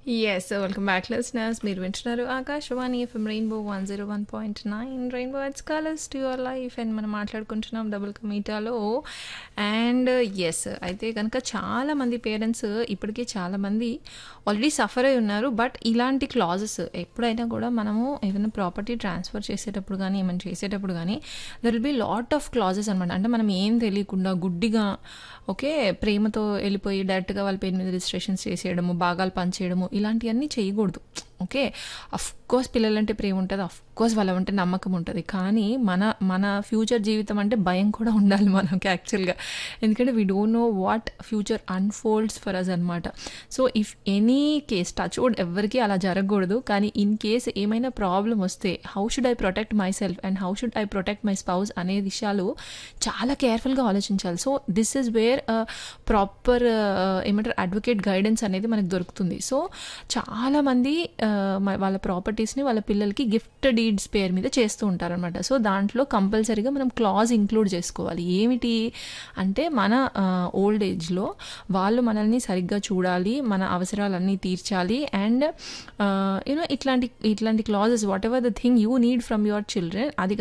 yes welcome back listeners మీరు వింటున్నారు Akashvani FM rainbow one zero one point nine rainbow adds colours to your life and మనం మాట్లాడుకుంటున్నాం double కమీటాలో and yes అయితే కనుక చాలామంది పేరెంట్స్ ఇప్పటికీ చాలామంది ఆల్రెడీ సఫర్ అయి ఉన్నారు బట్ ఇలాంటి క్లాజెస్ ఎప్పుడైనా కూడా మనము ఏదైనా ప్రాపర్టీ ట్రాన్స్ఫర్ చేసేటప్పుడు కానీ ఏమైనా చేసేటప్పుడు కానీ there will be lot of clauses అనమాట అంటే మనం ఏం తెలియకుండా గుడ్డిగా ఓకే ప్రేమతో వెళ్ళిపోయి డైరెక్ట్గా వాళ్ళ పేరు మీద రిజిస్ట్రేషన్స్ చేసేయడము భాగాలు పనిచేయడము ఇలాంటివన్నీ చేయకూడదు ఓకే అఫ్ కోర్స్ పిల్లలంటే ప్రేమ ఉంటుంది అఫ్ కోర్స్ వాళ్ళంటే నమ్మకం ఉంటుంది కానీ మన మన ఫ్యూచర్ జీవితం అంటే భయం కూడా ఉండాలి మనకి యాక్చువల్గా ఎందుకంటే we don't know what future unfolds for us అనమాట so if any case touch wood ఎవరికి అలా జరగకూడదు కానీ ఇన్ కేస్ ఏమైనా ప్రాబ్లం వస్తే how should I protect myself and how should I protect my spouse అనే విషయాలు చాలా కేర్ఫుల్గా ఆలోచించాలి so this is where proper ఏమంటారు అడ్వకేట్ గైడెన్స్ అనేది మనకు దొరుకుతుంది సో చాలామంది వాళ్ళ ప్రాపర్టీస్ని వాళ్ళ పిల్లలకి గిఫ్ట్ డీడ్స్ పేరు మీద చేస్తూ ఉంటారనమాట సో దాంట్లో కంపల్సరీగా మనం క్లాజ్ ఇంక్లూడ్ చేసుకోవాలి ఏమిటి అంటే మన ఓల్డ్ ఏజ్లో వాళ్ళు మనల్ని సరిగ్గా చూడాలి మన అవసరాలన్నీ తీర్చాలి అండ్ యూనో ఇట్లాంటి ఇట్లాంటి clauses whatever the thing you need from your children అది